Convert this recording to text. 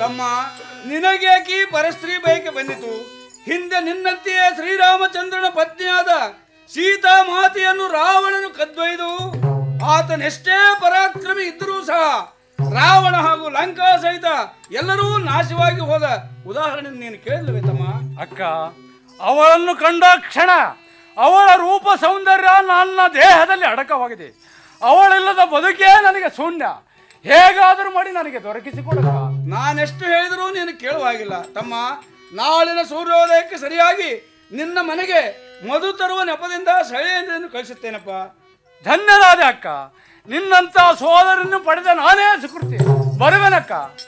ತಮ್ಮ ನಿನಗೇಕಿ ಪರಸ್ತ್ರೀ ಬಯಕೆ ಬಂದಿತು ಹಿಂದೆ ನಿನ್ನಂತೆಯೇ ಶ್ರೀರಾಮಚಂದ್ರನ ಪತ್ನಿಯಾದ ಸೀತಾ ಮಾತೆಯನ್ನು ರಾವಣನು ಕದ್ದೊಯ್ದು ಆತನೆಷ್ಟೇ ಪರಾಕ್ರಮಿ ಇದ್ದರೂ ಸಹ ರಾವಣ ಹಾಗೂ ಲಂಕಾ ಸಹಿತ ಎಲ್ಲರೂ ನಾಶವಾಗಿ ಹೋದ ಉದಾಹರಣೆ ನೀನು ಕೇಳಿಲ್ವೇ ತಮ್ಮ ಅಕ್ಕ ಅವಳನ್ನು ಕಂಡ ಕ್ಷಣ ಅವಳ ರೂಪ ಸೌಂದರ್ಯ ನನ್ನ ದೇಹದಲ್ಲಿ ಅಡಕವಾಗಿದೆ ಅವಳಿಲ್ಲದ ಬದುಕೇ ನನಗೆ ಶೂನ್ಯ ಹೇಗಾದರೂ ಮಾಡಿ ನನಗೆ ದೊರಕಿಸಿಕೊಡಕ್ಕ ನಾನೆಷ್ಟು ಹೇಳಿದರೂ ನೀನು ಕೇಳುವಾಗಿಲ್ಲ ತಮ್ಮ ನಾಳಿನ ಸೂರ್ಯೋದಯಕ್ಕೆ ಸರಿಯಾಗಿ ನಿನ್ನ ಮನೆಗೆ ಮಧು ತರುವ ನೆಪದಿಂದ ಸಳೆಯನ್ನು ಕಳಿಸುತ್ತೇನಪ್ಪ ಧನ್ಯನಾದೆ ಅಕ್ಕ ನಿನ್ನಂತ ಸೋದರನ್ನು ಪಡೆದ ನಾನೇ ಸುಕೃತಿ ಬರುವೆನಕ್ಕ